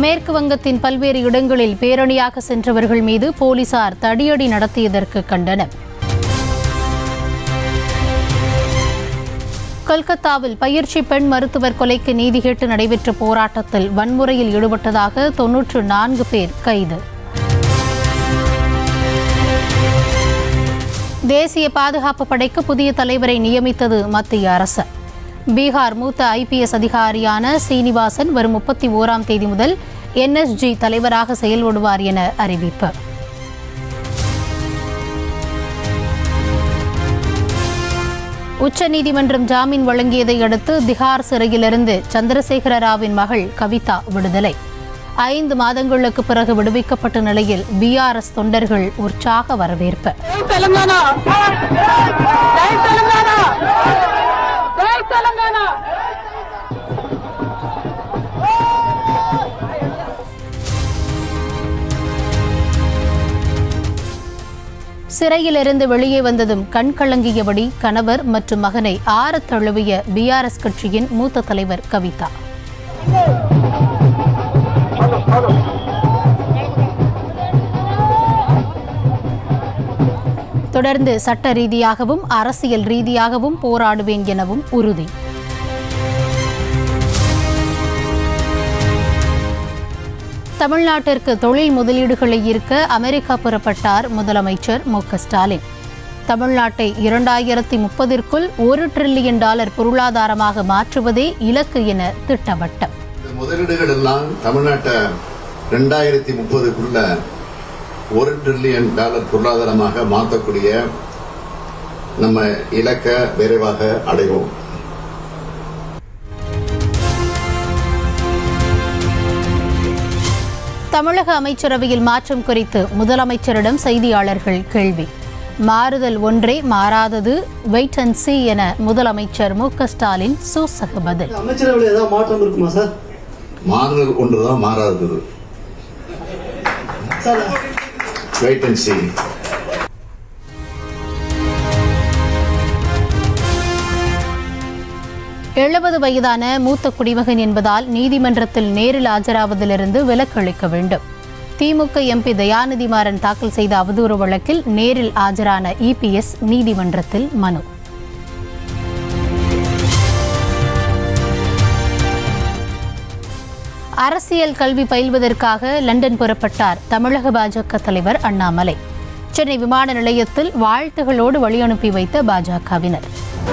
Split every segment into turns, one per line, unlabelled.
மேற்கு வங்கத்தின் பல்வேறு இடங்களில் பேரணியாக சென்றவர்கள் மீது போலீசார் தடியடி நடத்தியதற்கு கண்டனம் கொல்கத்தாவில் பயிற்சி பெண் மருத்துவர் கொலைக்கு நீதி கேட்டு நடைபெற்ற போராட்டத்தில் வன்முறையில் ஈடுபட்டதாக தொன்னூற்று நான்கு பேர் கைது தேசிய பாதுகாப்பு படைக்கு புதிய தலைவரை நியமித்தது மத்திய அரசு பீகார் மூத்த ஐபிஎஸ் அதிகாரியான சீனிவாசன் வரும் முப்பத்தி ஓராம் தேதி முதல் என்எஸ்ஜி தலைவராக செயல்படுவார் என அறிவிப்பு உச்சநீதிமன்றம் ஜாமீன் வழங்கியதை அடுத்து திகார் சிறையிலிருந்து சந்திரசேகர ராவின் மகள் கவிதா விடுதலை ஐந்து மாதங்களுக்கு பிறகு விடுவிக்கப்பட்ட நிலையில் பிஆர்எஸ் தொண்டர்கள் உற்சாக வரவேற்பு
జై తెలంగాణ జై తెలంగాణ జై తెలంగాణ
சிறையிலிருந்து வெளியே வந்ததும் கண் கலங்கியபடி கணவர் மற்றும் மகனை ஆறத் தழுவிய பிஆர்எஸ் கட்சியின் மூத்த தலைவர் கவிதா தொடர்ந்து சட்ட ரீதியாகவும் அரசியல் ரீதியாகவும் போராடுவேன் எனவும் உறுதி தமிழ்நாட்டிற்கு தொழில் முதலீடுகளை ஈர்க்க அமெரிக்கா புறப்பட்டார் முதலமைச்சர் மு க ஸ்டாலின் தமிழ்நாட்டை இரண்டாயிரத்தி முப்பதிற்குள் ஒரு டிரில்லியன் டாலர் பொருளாதாரமாக மாற்றுவதே இலக்கு என திட்டவட்டம்
இந்த முதலீடுகள் எல்லாம் தமிழ்நாட்டை ரெண்டாயிரத்தி முப்பதுக்குள்ள ஒரு ட்ரில்லியன் டாலர் பொருளாதாரமாக மாற்றக்கூடிய நம்ம இலக்க விரைவாக அடைவோம்
தமிழக அமைச்சரவையில் மாற்றம் குறித்து முதலமைச்சரிடம் செய்தியாளர்கள் கேள்வி மாறுதல் ஒன்றே மாறாதது வெயிட் அண்ட் சி என முதலமைச்சர் மு க ஸ்டாலின் சூசக பதில்
அமைச்சரவையில் ஏதாவது மாற்றம் இருக்குமா சார்
மாறுதல் ஒன்றுதான் மாறாதது
சார்
வெயிட் அண்ட் see
எழுபது வயதான மூத்த குடிமகன் என்பதால் நீதிமன்றத்தில் நேரில் ஆஜராவதிலிருந்து விலக்களிக்க வேண்டும் திமுக எம்பி தயாநிதி மாறன் தாக்கல் செய்த அவதூறு வழக்கில் நேரில் ஆஜரான இபிஎஸ் நீதிமன்றத்தில் மனு அரசியல் கல்வி பயில்வதற்காக லண்டன் புறப்பட்டார் தமிழக பாஜக தலைவர் அண்ணாமலை சென்னை விமான நிலையத்தில் வாழ்த்துகளோடு வழி அனுப்பி வைத்த பாஜகவினர்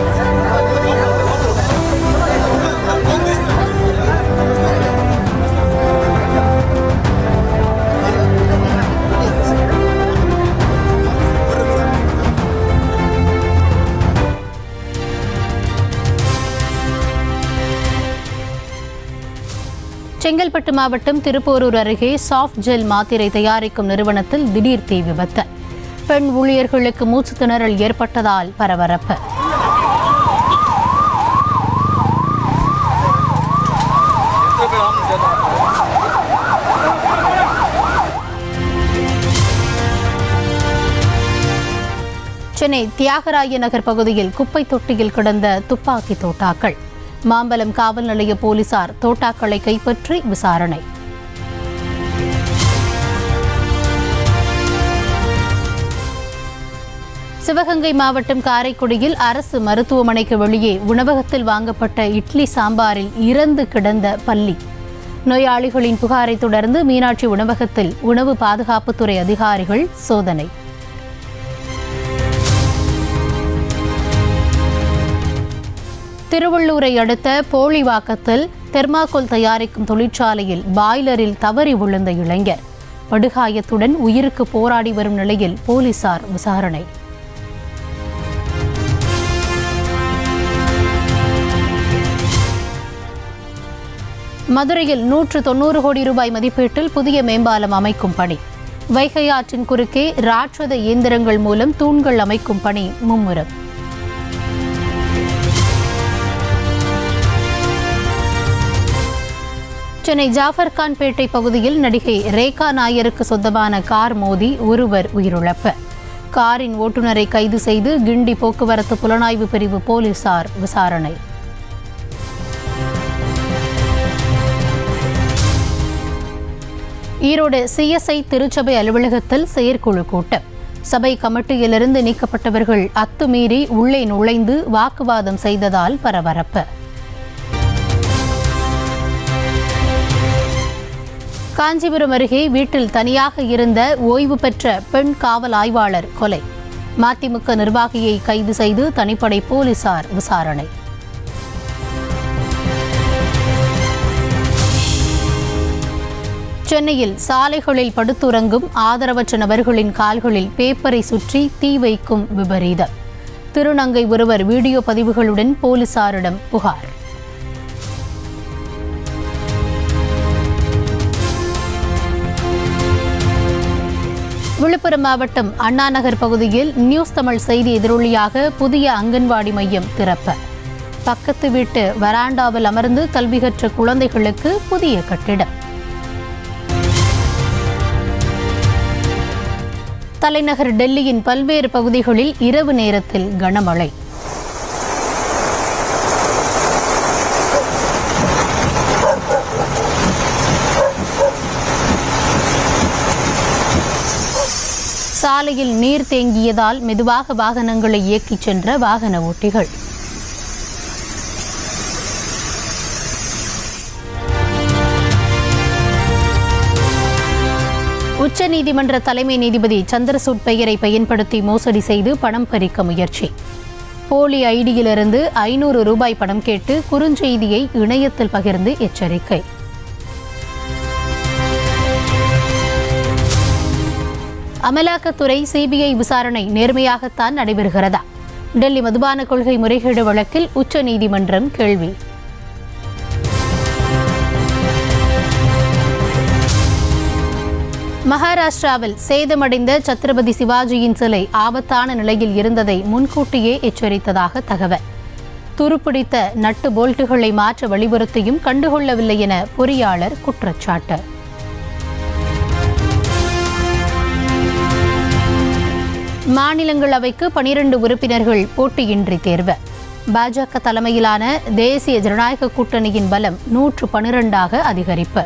செங்கல்பட்டு மாவட்டம் திருப்போரூர் அருகே சாஃப்ட் ஜெல் மாத்திரை தயாரிக்கும் நிறுவனத்தில் திடீர் தீ விபத்து பெண் ஊழியர்களுக்கு மூச்சு திணறல் ஏற்பட்டதால் பரபரப்பு சென்னை தியாகராய நகர் பகுதியில் குப்பை தொட்டியில் கிடந்த துப்பாக்கி தோட்டாக்கள் மாம்பலம் காவல் நிலைய போலீசார் தோட்டாக்களை கைப்பற்றி விசாரணை சிவகங்கை மாவட்டம் காரைக்குடியில் அரசு மருத்துவமனைக்கு வெளியே உணவகத்தில் வாங்கப்பட்ட இட்லி சாம்பாரில் இறந்து கிடந்த பள்ளி நோயாளிகளின் புகாரை தொடர்ந்து மீனாட்சி உணவகத்தில் உணவு பாதுகாப்புத்துறை அதிகாரிகள் சோதனை திருவள்ளூரை அடுத்த போலிவாக்கத்தில் தெர்மாக்கோல் தயாரிக்கும் தொழிற்சாலையில் பாய்லரில் தவறி விழுந்த இளைஞர் படுகாயத்துடன் உயிருக்கு போராடி வரும் நிலையில் போலீசார் விசாரணை மதுரையில் நூற்று தொண்ணூறு கோடி ரூபாய் மதிப்பீட்டில் புதிய மேம்பாலம் அமைக்கும் பணி வைகை ஆற்றின் குறுக்கே ராட்சத இயந்திரங்கள் மூலம் தூண்கள் அமைக்கும் பணி மும்முரம் சென்னை ஜாஃபர்கான் பேட்டை பகுதியில் நடிகை ரேகா நாயருக்கு சொந்தமான கார் மோதி ஒருவர் உயிரிழப்பு காரின் ஓட்டுநரை கைது செய்து கிண்டி போக்குவரத்து புலனாய்வு பிரிவு போலீசார் விசாரணை ஈரோடு சிஎஸ்ஐ திருச்சபை அலுவலகத்தில் செயற்குழு கூட்டம் சபை கமிட்டியிலிருந்து நீக்கப்பட்டவர்கள் அத்துமீறி உள்ளே நுழைந்து வாக்குவாதம் செய்ததால் பரபரப்பு காஞ்சிபுரம் அருகே வீட்டில் தனியாக இருந்த ஓய்வு பெற்ற பெண் காவல் ஆய்வாளர் கொலை மதிமுக நிர்வாகியை கைது செய்து தனிப்படை போலீசார் விசாரணை சென்னையில் சாலைகளில் படுத்துறங்கும் ஆதரவற்ற நபர்களின் கால்களில் பேப்பரை சுற்றி தீ வைக்கும் விபரீதம் திருநங்கை ஒருவர் வீடியோ பதிவுகளுடன் போலீசாரிடம் புகார் விழுப்புரம் மாவட்டம் அண்ணாநகர் பகுதியில் நியூஸ் தமிழ் செய்தி எதிரொலியாக புதிய அங்கன்வாடி மையம் திறப்பு பக்கத்து வீட்டு வராண்டாவில் அமர்ந்து கல்வி கற்ற குழந்தைகளுக்கு புதிய கட்டிடம் தலைநகர் டெல்லியின் பல்வேறு பகுதிகளில் இரவு நேரத்தில் கனமழை சாலையில் நீர் தேங்கியதால் மெதுவாக வாகனங்களை இயக்கிச் சென்ற வாகன ஓட்டிகள் உச்சநீதிமன்ற தலைமை நீதிபதி சந்திரசூட் பெயரை பயன்படுத்தி மோசடி செய்து பணம் பறிக்க முயற்சி போலி ஐடியிலிருந்து ஐநூறு ரூபாய் பணம் கேட்டு குறுஞ்செய்தியை இணையத்தில் பகிர்ந்து எச்சரிக்கை அமலாக்கத்துறை சிபிஐ விசாரணை நேர்மையாகத்தான் நடைபெறுகிறதா டெல்லி மதுபான கொள்கை முறைகேடு வழக்கில் உச்சநீதிமன்றம் கேள்வி மகாராஷ்டிராவில் சேதமடைந்த சத்ரபதி சிவாஜியின் சிலை ஆபத்தான நிலையில் இருந்ததை முன்கூட்டியே எச்சரித்ததாக தகவல் துருப்பிடித்த நட்டு போல்ட்டுகளை மாற்ற வலியுறுத்தியும் கண்டுகொள்ளவில்லை என பொறியாளர் குற்றச்சாட்டு மாநிலங்களவைக்கு பனிரண்டு உறுப்பினர்கள் போட்டியின்றி தேர்வு பாஜக தலைமையிலான தேசிய ஜனநாயக கூட்டணியின் பலம் நூற்று பனிரெண்டாக அதிகரிப்பு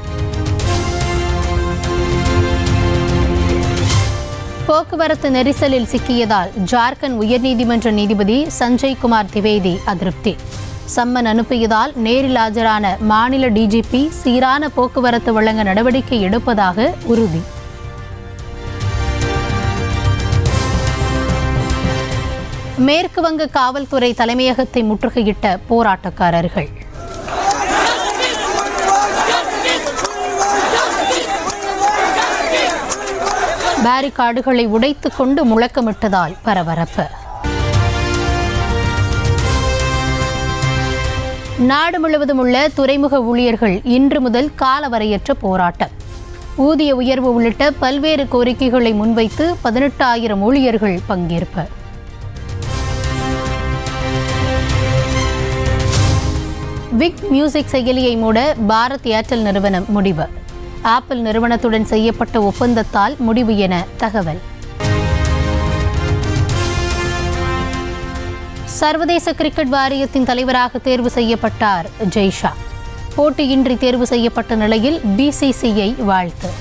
போக்குவரத்து நெரிசலில் சிக்கியதால் ஜார்க்கண்ட் உயர்நீதிமன்ற நீதிபதி சஞ்சய் குமார் திவேதி அதிருப்தி சம்மன் அனுப்பியதால் நேரில் ஆஜரான மாநில டிஜிபி சீரான போக்குவரத்து வழங்க நடவடிக்கை எடுப்பதாக உறுதி மேற்கு வங்க காவல்துறை தலைமையகத்தை முற்றுகையிட்ட போராட்டக்காரர்கள் பேரிகார்டுகளை உடைத்துக் கொண்டு முழக்கமிட்டதால் பரபரப்பு நாடு முழுவதும் உள்ள துறைமுக ஊழியர்கள் இன்று முதல் காலவரையற்ற போராட்டம் ஊதிய உயர்வு உள்ளிட்ட பல்வேறு கோரிக்கைகளை முன்வைத்து பதினெட்டாயிரம் ஊழியர்கள் பங்கேற்பு விக் மியூசிக் செயலியை மூட பாரத் ஏர்டெல் நிறுவனம் முடிவு ஆப்பிள் நிறுவனத்துடன் செய்யப்பட்ட ஒப்பந்தத்தால் முடிவு என தகவல் சர்வதேச கிரிக்கெட் வாரியத்தின் தலைவராக தேர்வு செய்யப்பட்டார் ஜெய்ஷா போட்டியின்றி தேர்வு செய்யப்பட்ட நிலையில் பிசிசிஐ வாழ்த்து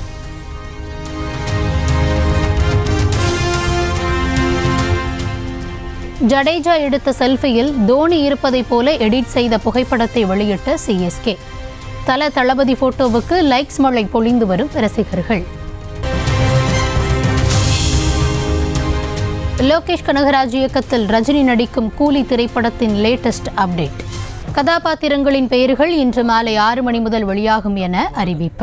ஜடேஜா எடுத்த செல்ஃபியில் தோனி இருப்பதைப் போல எடிட் செய்த புகைப்படத்தை வெளியிட்ட சிஎஸ்கே தல தளபதி போட்டோவுக்கு லைக்ஸ் மழை பொழிந்து வரும் ரசிகர்கள் லோகேஷ் கனகராஜ் இயக்கத்தில் ரஜினி நடிக்கும் கூலி திரைப்படத்தின் லேட்டஸ்ட் அப்டேட் கதாபாத்திரங்களின் பெயர்கள் இன்று மாலை ஆறு மணி முதல் வெளியாகும் என அறிவிப்பு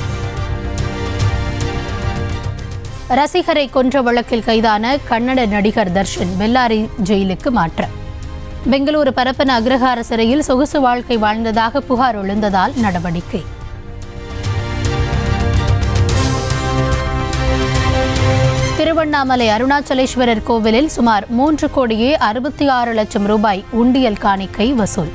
ரசிகரை கொன்ற வழக்கில் கைதான கன்னட நடிகர் தர்ஷன் பெல்லாரி ஜெயிலுக்கு மாற்றம் பெங்களூரு பரப்பன அக்ரஹார சிறையில் சொகுசு வாழ்க்கை வாழ்ந்ததாக புகார் எழுந்ததால் நடவடிக்கை திருவண்ணாமலை அருணாச்சலேஸ்வரர் கோவிலில் சுமார் மூன்று கோடியே அறுபத்தி ஆறு லட்சம் ரூபாய் உண்டியல் காணிக்கை வசூல்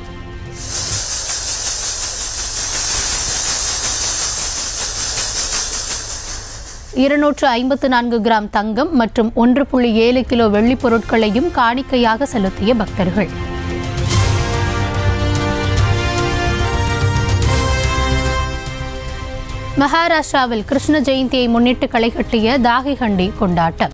இருநூற்று ஐம்பத்து நான்கு கிராம் தங்கம் மற்றும் ஒன்று புள்ளி ஏழு கிலோ வெள்ளிப் பொருட்களையும் காணிக்கையாக செலுத்திய பக்தர்கள் மகாராஷ்டிராவில் கிருஷ்ண ஜெயந்தியை முன்னிட்டு களைகட்டிய தாகிஹண்டி கொண்டாட்டம்